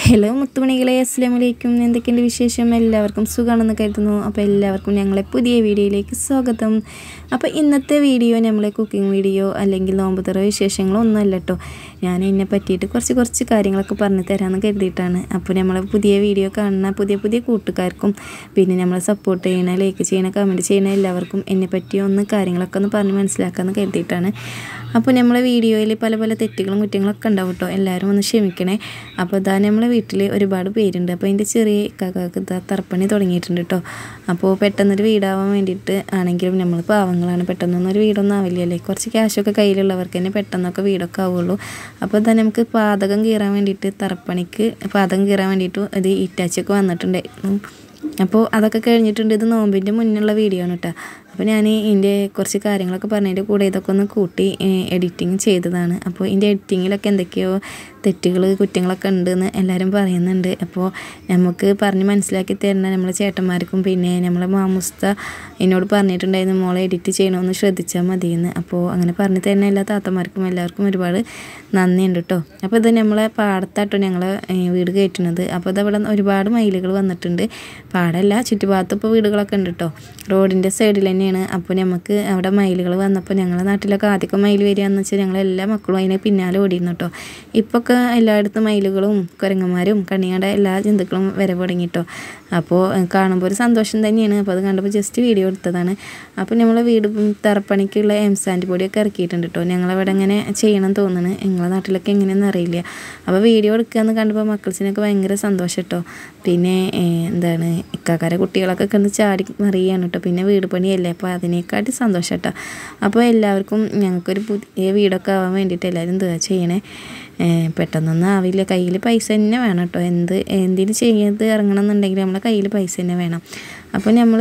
hello മുത്തുമണികളെ അസ്സാം വലൈക്കും എന്തൊക്കെയുണ്ട് വിശേഷം എല്ലാവർക്കും സുഖമാണെന്ന് കരുതുന്നു അപ്പോൾ എല്ലാവർക്കും ഞങ്ങളെ പുതിയ വീഡിയോയിലേക്ക് സ്വാഗതം അപ്പോൾ ഇന്നത്തെ വീഡിയോ നമ്മളെ കുക്കിംഗ് വീഡിയോ അല്ലെങ്കിൽ നോമ്പുതറ വിശേഷങ്ങളോ ഒന്നുമല്ല കേട്ടോ ഞാൻ എന്നെ പറ്റിയിട്ട് കുറച്ച് കുറച്ച് കാര്യങ്ങളൊക്കെ പറഞ്ഞു തരാമെന്ന് കരുതിയിട്ടാണ് അപ്പോൾ നമ്മളെ പുതിയ വീഡിയോ കാണുന്ന പുതിയ പുതിയ കൂട്ടുകാർക്കും പിന്നെ നമ്മളെ സപ്പോർട്ട് ചെയ്യണ ലൈക്ക് ചെയ്യണ കമൻറ്റ് ചെയ്യണ എല്ലാവർക്കും എന്നെ പറ്റി ഒന്ന് കാര്യങ്ങളൊക്കെ ഒന്ന് പറഞ്ഞ് മനസ്സിലാക്കാമെന്ന് കരുതിയിട്ടാണ് അപ്പോൾ നമ്മളെ വീഡിയോയിൽ പല പല തെറ്റുകളും കുറ്റങ്ങളൊക്കെ ഉണ്ടാവും കേട്ടോ എല്ലാവരും ഒന്ന് ക്ഷമിക്കണേ അപ്പോൾ ഇതാ നമ്മളെ വീട്ടിൽ ഒരുപാട് പേരുണ്ട് അപ്പോൾ അതിൻ്റെ ചെറിയ കാക്കാക്ക് ഇതാ തറപ്പണി തുടങ്ങിയിട്ടുണ്ട് കേട്ടോ അപ്പോൾ പെട്ടെന്നൊരു വീടാവാൻ വേണ്ടിയിട്ട് ആണെങ്കിലും നമ്മൾ പാവങ്ങളാണ് പെട്ടെന്നൊന്നും ഒരു വീടൊന്നും ആവില്ലല്ലേ കുറച്ച് ക്യാഷൊക്കെ കയ്യിലുള്ളവർക്ക് തന്നെ പെട്ടെന്നൊക്കെ വീടൊക്കെ ആവുള്ളൂ അപ്പോൾ ഇതാ നമുക്ക് പാതകം കീറാൻ വേണ്ടിയിട്ട് തറപ്പണിക്ക് പാതകം കീറാൻ വേണ്ടിയിട്ട് ഒരു ഇറ്റാച്ചൊക്കെ വന്നിട്ടുണ്ടായിരുന്നു അപ്പോൾ അതൊക്കെ കഴിഞ്ഞിട്ടുണ്ട് ഇത് നോമ്പിൻ്റെ മുന്നുള്ള വീഡിയോ ആണ് കേട്ടോ അപ്പോൾ ഞാൻ ഇതിൻ്റെ കുറച്ച് കാര്യങ്ങളൊക്കെ പറഞ്ഞതിൻ്റെ കൂടെ ഇതൊക്കെ ഒന്ന് കൂട്ടി എഡിറ്റിങ് ചെയ്തതാണ് അപ്പോൾ ഇതിൻ്റെ എഡിറ്റിങ്ങിലൊക്കെ എന്തൊക്കെയോ തെറ്റുകൾ കുറ്റങ്ങളൊക്കെ ഉണ്ടെന്ന് എല്ലാവരും പറയുന്നുണ്ട് അപ്പോൾ നമുക്ക് പറഞ്ഞ് മനസ്സിലാക്കി തരുന്ന നമ്മളെ ചേട്ടന്മാർക്കും പിന്നെ നമ്മളെ മാമുസ്ത എന്നോട് പറഞ്ഞിട്ടുണ്ടായിരുന്നു മോളെ എഡിറ്റ് ചെയ്യണമെന്ന് ശ്രദ്ധിച്ചാൽ മതിയെന്ന് അപ്പോൾ അങ്ങനെ പറഞ്ഞു തരുന്ന എല്ലാ താത്തമാർക്കും എല്ലാവർക്കും ഒരുപാട് നന്ദിയുണ്ട് കേട്ടോ അപ്പോൾ ഇത് നമ്മളെ പാടത്താട്ടോ ഞങ്ങൾ വീട് കയറ്റുന്നത് അപ്പോൾ ഇത് അവിടെ ഒരുപാട് മയിലുകൾ വന്നിട്ടുണ്ട് പാടല്ല ചുറ്റുഭാഗത്ത് ഇപ്പോൾ വീടുകളൊക്കെ ഉണ്ട് കേട്ടോ റോഡിൻ്റെ സൈഡിൽ തന്നെയാണ് അപ്പോൾ നമുക്ക് അവിടെ മയിലുകൾ വന്നപ്പോൾ ഞങ്ങളുടെ നാട്ടിലൊക്കെ ആദ്യമൊക്കെ മയിൽ വരികയെന്ന് വെച്ചാൽ ഞങ്ങൾ എല്ലാ മക്കളും അതിനെ പിന്നാലെ ഓടിയിരുന്നു കേട്ടോ ഇപ്പോൾ എല്ലായിടത്തും മയിലുകളും കുരങ്ങന്മാരും കണ്ണിയുടെ എല്ലാ ജന്തുക്കളും വരവ് തുടങ്ങിട്ടോ അപ്പോൾ കാണുമ്പോൾ ഒരു സന്തോഷം തന്നെയാണ് അപ്പോൾ അത് കണ്ടപ്പോൾ ജസ്റ്റ് വീഡിയോ എടുത്തതാണ് അപ്പോൾ നമ്മൾ വീട് തറപ്പണിക്കുള്ള എംസാൻഡ് പൊടിയൊക്കെ ഇറക്കിയിട്ടുണ്ട് കേട്ടോ ഞങ്ങളവിടെ ഇങ്ങനെ ചെയ്യണം തോന്നുന്നു നിങ്ങളെ നാട്ടിലൊക്കെ എങ്ങനെയെന്ന് അറിയില്ല അപ്പോൾ വീഡിയോ എടുക്കുകയെന്ന് കണ്ടപ്പോൾ മക്കൾസിനൊക്കെ ഭയങ്കര സന്തോഷം കേട്ടോ പിന്നെ എന്താണ് ഇക്കാക്കാരെ കുട്ടികളൊക്കെ കണ്ട് ചാടി മറിയാണ് കേട്ടോ പിന്നെ വീട് പണിയല്ലേ അപ്പോൾ അതിനേക്കാട്ടി സന്തോഷം കേട്ടോ അപ്പോൾ എല്ലാവർക്കും ഞങ്ങൾക്കൊരു പുതിയ വീടൊക്കെ ആവാൻ വേണ്ടിയിട്ട് എല്ലാവരും എന്താ ചെയ്യണേ പെട്ടെന്നൊന്നും ആവില്ല കയ്യിൽ പൈസ തന്നെ വേണം കേട്ടോ എന്ത് എന്തിന് ചെയ്ത് ഇറങ്ങണം എന്നുണ്ടെങ്കിൽ നമ്മളെ കയ്യിൽ പൈസ തന്നെ വേണം അപ്പോൾ നമ്മൾ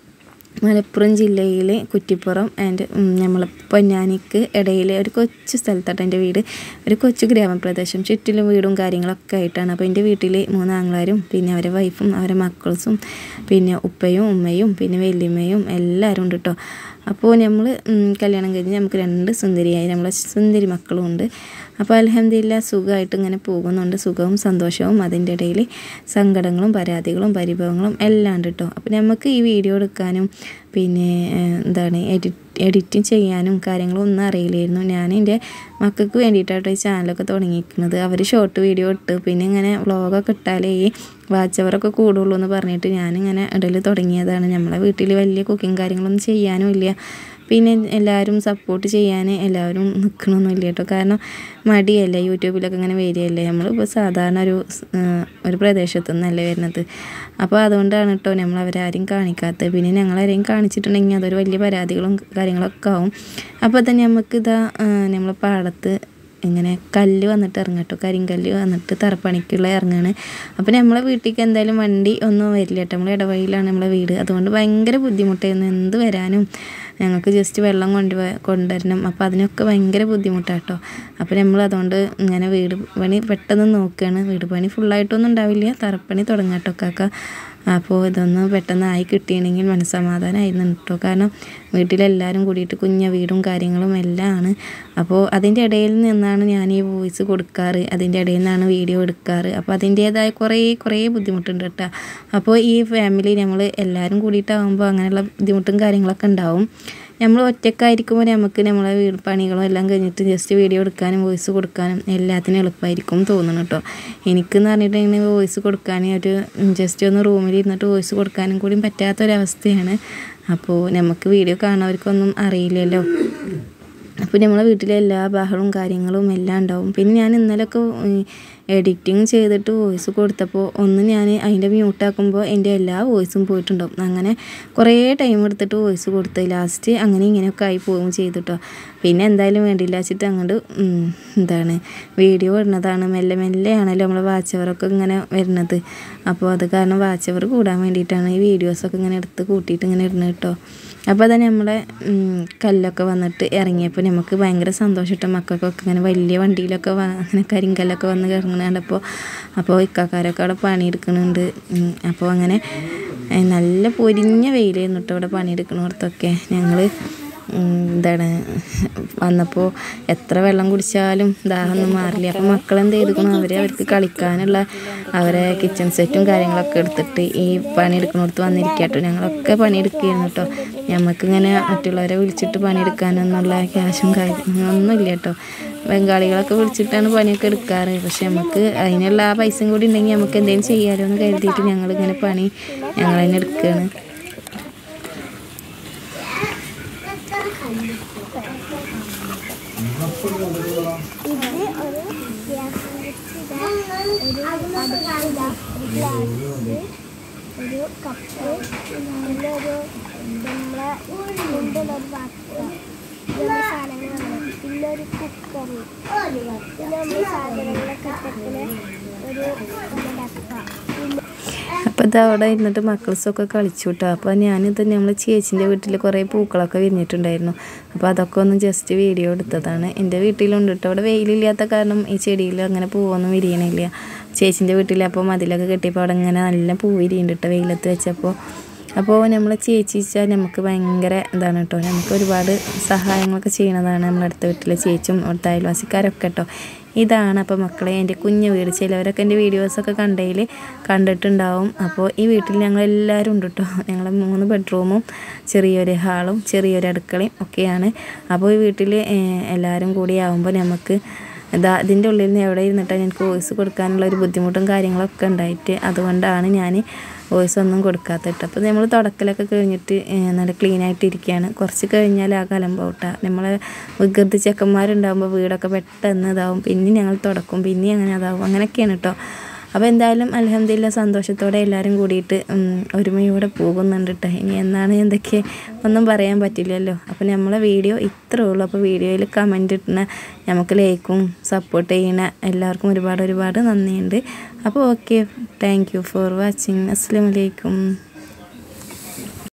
മലപ്പുറം ജില്ലയിൽ കുറ്റിപ്പുറം ആൻഡ് നമ്മൾ പൊന്നാനിക്ക് ഇടയിൽ ഒരു കൊച്ചു സ്ഥലത്താണ് എൻ്റെ വീട് ഒരു കൊച്ചു ഗ്രാമപ്രദേശം ചുറ്റിലും വീടും കാര്യങ്ങളൊക്കെ ആയിട്ടാണ് അപ്പോൾ എൻ്റെ വീട്ടിൽ മൂന്ന് ആങ്ങളാരും പിന്നെ അവരെ വൈഫും അവരെ മക്കൾസും പിന്നെ ഉപ്പയും ഉമ്മയും പിന്നെ വല്യമ്മയും എല്ലാവരും ഉണ്ട് കേട്ടോ അപ്പോൾ നമ്മൾ കല്യാണം കഴിഞ്ഞ് നമുക്ക് രണ്ട് സുന്ദരിയായി നമ്മളെ സുന്ദരി മക്കളും ഉണ്ട് അപ്പോൾ അലഹമില്ല സുഖമായിട്ട് ഇങ്ങനെ പോകുന്നുണ്ട് സുഖവും സന്തോഷവും അതിൻ്റെ ഇടയിൽ സങ്കടങ്ങളും പരാതികളും പരിഭവങ്ങളും എല്ലാം ഉണ്ട് കേട്ടോ അപ്പോൾ നമുക്ക് ഈ വീഡിയോ എടുക്കാനും പിന്നെ എന്താണ് എഡിറ്റ് എഡിറ്റിങ് ചെയ്യാനും കാര്യങ്ങളും ഒന്നും അറിയില്ലായിരുന്നു ഞാൻ എൻ്റെ മക്കൾക്ക് വേണ്ടിയിട്ടാട്ടോ ഈ ചാനലൊക്കെ തുടങ്ങിയിരിക്കുന്നത് അവർ ഷോർട്ട് വീഡിയോ ഇട്ട് പിന്നെ ഇങ്ങനെ വ്ളോഗൊക്കെ ഇട്ടാലേ ഈ വാച്ച് അവറൊക്കെ കൂടുള്ളൂ എന്ന് പറഞ്ഞിട്ട് ഞാനിങ്ങനെ ഇടയിൽ തുടങ്ങിയതാണ് നമ്മളെ വീട്ടിൽ വലിയ കുക്കിംഗ് കാര്യങ്ങളൊന്നും ചെയ്യാനും ഇല്ല പിന്നെ എല്ലാവരും സപ്പോർട്ട് ചെയ്യാൻ എല്ലാവരും നിൽക്കണമെന്നില്ല കേട്ടോ കാരണം മടിയല്ലേ യൂട്യൂബിലൊക്കെ ഇങ്ങനെ വരികയല്ലേ നമ്മളിപ്പോൾ സാധാരണ ഒരു ഒരു പ്രദേശത്തു നിന്നല്ലേ വരുന്നത് അപ്പോൾ അതുകൊണ്ടാണ് കേട്ടോ നമ്മൾ അവരാരും കാണിക്കാത്തത് പിന്നെ ഞങ്ങളാരെയും കാണിച്ചിട്ടുണ്ടെങ്കിൽ അതൊരു വലിയ പരാതികളും കാര്യങ്ങളൊക്കെ ആവും അപ്പോൾ തന്നെ നമുക്കിതാ നമ്മൾ പാടത്ത് ഇങ്ങനെ കല്ല് വന്നിട്ട് ഇറങ്ങും കേട്ടോ കരിങ്കല്ല് വന്നിട്ട് തറപ്പണിക്കുള്ള ഇറങ്ങാണ് അപ്പോൾ നമ്മളെ വീട്ടിലേക്ക് എന്തായാലും വണ്ടി ഒന്നും വരില്ല കേട്ടോ നമ്മൾ ഇടവഴിയിലാണ് നമ്മളെ വീട് അതുകൊണ്ട് ഭയങ്കര ബുദ്ധിമുട്ടായിരുന്നു എന്ത് വരാനും ഞങ്ങൾക്ക് ജസ്റ്റ് വെള്ളം കൊണ്ട് കൊണ്ടുവരണം അപ്പോൾ അതിനൊക്കെ ഭയങ്കര ബുദ്ധിമുട്ടാണ് കേട്ടോ അപ്പോൾ നമ്മൾ അതുകൊണ്ട് ഇങ്ങനെ വീട് പണി പെട്ടെന്ന് നോക്കുകയാണ് വീട് പണി ഫുള്ളായിട്ടൊന്നും ഉണ്ടാവില്ല തറപ്പണി തുടങ്ങാം കേട്ടോ കാക്ക അപ്പോൾ ഇതൊന്ന് പെട്ടെന്ന് ആയി കിട്ടിയിട്ടുണ്ടെങ്കിൽ മനസ്സമാധാനമായിരുന്നു കേട്ടോ കാരണം വീട്ടിലെല്ലാവരും കൂടിയിട്ട് കുഞ്ഞ വീടും കാര്യങ്ങളും എല്ലാം ആണ് അപ്പോൾ അതിൻ്റെ ഇടയിൽ നിന്നാണ് ഞാൻ ഈ വോയിസ് കൊടുക്കാറ് അതിൻ്റെ ഇടയിൽ നിന്നാണ് വീഡിയോ എടുക്കാറ് അപ്പോൾ അതിൻ്റേതായ കുറേ കുറേ ബുദ്ധിമുട്ടുണ്ട് കേട്ടോ അപ്പോൾ ഈ ഫാമിലി നമ്മൾ എല്ലാവരും കൂടിയിട്ടാകുമ്പോൾ അങ്ങനെയുള്ള ബുദ്ധിമുട്ടും കാര്യങ്ങളൊക്കെ ഉണ്ടാവും നമ്മൾ ഒറ്റക്കായിരിക്കുമ്പോൾ നമുക്ക് നമ്മളെ വീട് പണികളും എല്ലാം കഴിഞ്ഞിട്ട് ജസ്റ്റ് വീഡിയോ എടുക്കാനും വോയിസ് കൊടുക്കാനും എല്ലാത്തിനും എളുപ്പമായിരിക്കും തോന്നുന്നു കേട്ടോ എനിക്കെന്ന് പറഞ്ഞിട്ടുണ്ടെങ്കിൽ വോയിസ് കൊടുക്കാൻ ഒരു ജസ്റ്റ് ഒന്ന് റൂമിൽ ഇരുന്നിട്ട് വോയിസ് കൊടുക്കാനും കൂടി പറ്റാത്തൊരവസ്ഥയാണ് അപ്പോൾ നമുക്ക് വീഡിയോ കാണുന്നവർക്കൊന്നും അറിയില്ലല്ലോ അപ്പോൾ നമ്മളെ വീട്ടിലെ എല്ലാ ബഹളവും കാര്യങ്ങളും എല്ലാം ഉണ്ടാവും പിന്നെ ഞാൻ ഇന്നലെയൊക്കെ എഡിറ്റിങ് ചെയ്തിട്ട് വോയിസ് കൊടുത്തപ്പോൾ ഒന്ന് ഞാൻ അതിൻ്റെ മ്യൂട്ടാക്കുമ്പോൾ എൻ്റെ എല്ലാ വോയിസും പോയിട്ടുണ്ടാവും അങ്ങനെ കുറേ ടൈം എടുത്തിട്ട് വോയിസ് കൊടുത്ത് ലാസ്റ്റ് അങ്ങനെ ഇങ്ങനെയൊക്കെ ആയി പോവുകയും ചെയ്തിട്ടോ പിന്നെ എന്തായാലും വേണ്ടില്ല വെച്ചിട്ട് അങ്ങോട്ട് എന്താണ് വീഡിയോ ഇടുന്നതാണ് മെല്ലെ മെല്ലെ ആണല്ലോ നമ്മൾ വാച്ചവറൊക്കെ ഇങ്ങനെ വരുന്നത് അപ്പോൾ അത് കാരണം വാച്ചവർ കൂടാൻ വേണ്ടിയിട്ടാണ് ഈ വീഡിയോസൊക്കെ ഇങ്ങനെ എടുത്ത് കൂട്ടിയിട്ട് ഇങ്ങനെ ഇടുന്നത് കേട്ടോ അപ്പോൾ അത് നമ്മളെ കല്ലൊക്കെ വന്നിട്ട് ഇറങ്ങിയപ്പോൾ നമുക്ക് ഭയങ്കര സന്തോഷിട്ട് മക്കൾക്കൊക്കെ ഇങ്ങനെ വലിയ വണ്ടിയിലൊക്കെ അങ്ങനെ കരിങ്കല്ലൊക്കെ വന്ന് ഇറങ്ങുന്നുണ്ടപ്പോൾ അപ്പോൾ ഇക്കാക്കാരൊക്കെ അവിടെ പണിയെടുക്കുന്നുണ്ട് അപ്പോൾ അങ്ങനെ നല്ല പൊരിഞ്ഞ വെയിലായിരുന്നു കേട്ടോ അവിടെ പണിയെടുക്കുന്നിടത്തൊക്കെ ഞങ്ങൾ ഉം, എന്താണ് വന്നപ്പോൾ എത്ര വെള്ളം കുടിച്ചാലും ദാഹമൊന്നും മാറില്ല അപ്പം മക്കൾ എന്ത് ചെയ്തിരിക്കണം അവർ അവർക്ക് കളിക്കാനുള്ള അവരെ കിച്ചൺ സെറ്റും കാര്യങ്ങളൊക്കെ എടുത്തിട്ട് ഈ പണിയെടുക്കുന്നിടത്ത് വന്നിരിക്കട്ടോ ഞങ്ങളൊക്കെ പണിയെടുക്കുകയായിരുന്നു കേട്ടോ ഞമ്മക്കിങ്ങനെ മറ്റുള്ളവരെ വിളിച്ചിട്ട് പണിയെടുക്കാനൊന്നുള്ള ക്യാഷും കാര്യങ്ങളൊന്നും ഇല്ല കേട്ടോ ബംഗാളികളൊക്കെ വിളിച്ചിട്ടാണ് പണിയൊക്കെ എടുക്കാറ് പക്ഷെ നമുക്ക് അതിനുള്ള ആ പൈസയും കൂടി ഉണ്ടെങ്കിൽ നമുക്ക് എന്തെങ്കിലും ചെയ്യാമല്ലോ എന്ന് കരുതിയിട്ട് ഞങ്ങളിങ്ങനെ പണി ഞങ്ങൾ തന്നെ എടുക്കുകയാണ് ഇത് ഒരു ഗ്യാസ് വെച്ചിട്ട് ഒരു അടുപ്പില്ല ഒരു ഗ്ലാസ് ഒരു കപ്പ് പിന്നെ ഒരു നമ്മളെ കൊണ്ടുള്ള ഒരു പാത്രം ഇങ്ങനെ സാധനങ്ങളാണ് പിന്നെ ഒരു കുക്കർ പിന്നെ നമ്മൾ സാധനങ്ങളൊക്കെ ഇട്ടിട്ട് ഒരു ഡപ്പ പിന്നെ അപ്പോൾ ഇത് അവിടെ ഇരുന്നിട്ട് മക്കൾസൊക്കെ കളിച്ചു കേട്ടോ അപ്പോൾ ഞാനിത് നമ്മൾ ചേച്ചിൻ്റെ വീട്ടിൽ കുറേ പൂക്കളൊക്കെ വിരിഞ്ഞിട്ടുണ്ടായിരുന്നു അപ്പോൾ അതൊക്കെ ഒന്ന് ജസ്റ്റ് വീഡിയോ എടുത്തതാണ് എൻ്റെ വീട്ടിലുണ്ട് കേട്ടോ അവിടെ വെയിലില്ലാത്ത കാരണം ഈ ചെടിയിൽ അങ്ങനെ പൂവൊന്നും വിരിയണില്ല ചേച്ചിൻ്റെ വീട്ടിൽ അപ്പോൾ മതിലൊക്കെ കെട്ടിയപ്പോൾ അവിടെ ഇങ്ങനെ നല്ല പൂ വിരിയുന്നുണ്ട് കേട്ടോ വെയിലത്ത് വെച്ചപ്പോൾ അപ്പോൾ നമ്മൾ ചേച്ചി വെച്ചാൽ നമുക്ക് ഭയങ്കര ഇതാണ് കേട്ടോ നമുക്ക് ഒരുപാട് സഹായങ്ങളൊക്കെ ചെയ്യണതാണ് നമ്മുടെ അടുത്ത വീട്ടിലെ ചേച്ചും അവിടുത്തെ അയൽവാസിക്കാരൊക്കെ കേട്ടോ ഇതാണ് അപ്പോൾ മക്കളെ എൻ്റെ കുഞ്ഞു വീട് ചിലവരൊക്കെ എൻ്റെ വീഡിയോസൊക്കെ കണ്ടതിൽ കണ്ടിട്ടുണ്ടാവും അപ്പോൾ ഈ വീട്ടിൽ ഞങ്ങൾ എല്ലാവരും ഉണ്ട് കേട്ടോ ഞങ്ങൾ മൂന്ന് ബെഡ്റൂമും ചെറിയൊരു ഹാളും ചെറിയൊരു അടുക്കളയും ഒക്കെയാണ് അപ്പോൾ ഈ വീട്ടിൽ എല്ലാവരും കൂടി ആവുമ്പോൾ നമുക്ക് ഇതാ ഇതിൻ്റെ ഉള്ളിൽ നിന്ന് എവിടെ ഇരുന്നിട്ടാണ് എനിക്ക് വോയിസ് കൊടുക്കാനുള്ള ഒരു ബുദ്ധിമുട്ടും കാര്യങ്ങളൊക്കെ ഉണ്ടായിട്ട് അതുകൊണ്ടാണ് ഞാൻ വോയിസ് ഒന്നും കൊടുക്കാത്ത കേട്ടോ അപ്പോൾ നമ്മൾ തുടക്കലൊക്കെ കഴിഞ്ഞിട്ട് ഏഹ്, നല്ല ക്ലീൻ ആയിട്ട് ഇരിക്കുകയാണ് കുറച്ച് കഴിഞ്ഞാൽ ആ കലമ്പോട്ട നമ്മളെ വികൃതി ചെക്കന്മാരുണ്ടാകുമ്പോൾ വീടൊക്കെ പെട്ടെന്ന് ഇതാവും പിന്നെ ഞങ്ങൾ തുടക്കും പിന്നെ അങ്ങനെ അതാവും അങ്ങനെയൊക്കെയാണ് കേട്ടോ അപ്പോൾ എന്തായാലും അലഹമ്മദില്ല സന്തോഷത്തോടെ എല്ലാവരും കൂടിയിട്ട് ഉം, ഒരുമയോടെ പോകുന്നുണ്ട് കേട്ടോ ഇനി എന്നാണ് എന്തൊക്കെ ഒന്നും പറയാൻ പറ്റില്ലല്ലോ അപ്പോൾ നമ്മളെ വീഡിയോ ഇത്രേ ഉള്ളൂ അപ്പോൾ വീഡിയോയിൽ കമൻറ്റ് ഇട്ടുന്ന നമുക്ക് ലൈക്കും സപ്പോർട്ട് ചെയ്യുന്ന എല്ലാവർക്കും ഒരുപാട് ഒരുപാട് നന്ദിയുണ്ട് അപ്പോൾ okay thank you for watching അസ്സാം വലൈക്കും